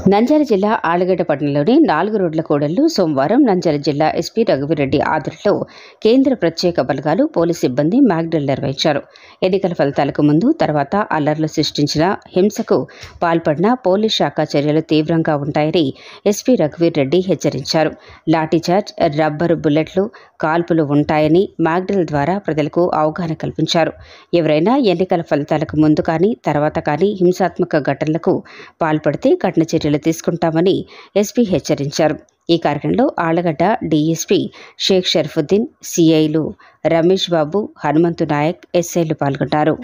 నంద్యాల జిల్లా ఆళ్లగడ్డ పట్టణంలోని నాలుగు రోడ్ల కూడళ్లు సోమవారం నంద్యాల జిల్లా ఎస్పీ రఘువీరెడ్డి ఆధ్వర్యంలో కేంద్ర ప్రత్యేక బలగాలు పోలీసు సిబ్బంది మ్యాగ్డల్ నిర్వహించారు ఎన్నికల ఫలితాలకు ముందు తర్వాత అల్లర్లు సృష్టించిన హింసకు పాల్పడిన పోలీస్ శాఖ చర్యలు తీవ్రంగా ఉంటాయని ఎస్పీ రఘువీర్ రెడ్డి హెచ్చరించారు లాఠీచార్జ్ రబ్బరు బుల్లెట్లు కాల్పులు ఉంటాయని మ్యాగ్డల్ ద్వారా ప్రజలకు అవగాహన కల్పించారు ఎవరైనా ఎన్నికల ఫలితాలకు ముందు కానీ తర్వాత కానీ హింసాత్మక ఘటనలకు పాల్పడితే కఠిన చర్యలు తీసుకుంటామని ఎస్పీ హెచ్చరించారు ఈ కార్యక్రమంలో ఆళ్లగడ్డ డీఎస్పీ షేక్ షరఫుద్దీన్ సిఐలు రమేష్ బాబు హనుమంతు నాయక్ ఎస్ఐలు పాల్గొన్నారు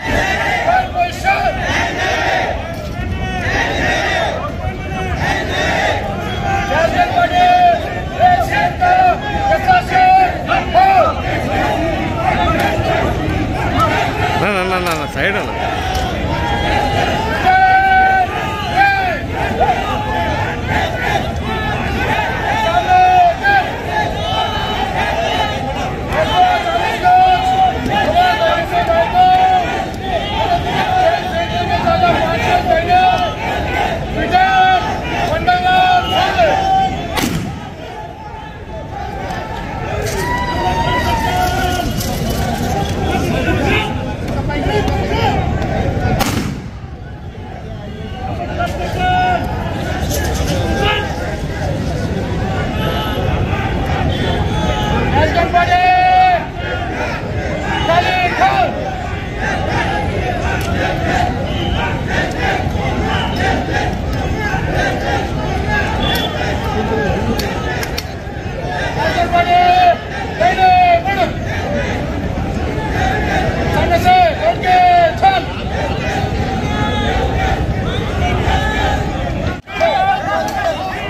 నా నా నా నా సైడ్ అన్న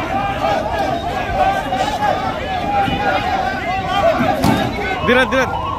దిరత్ దిరత్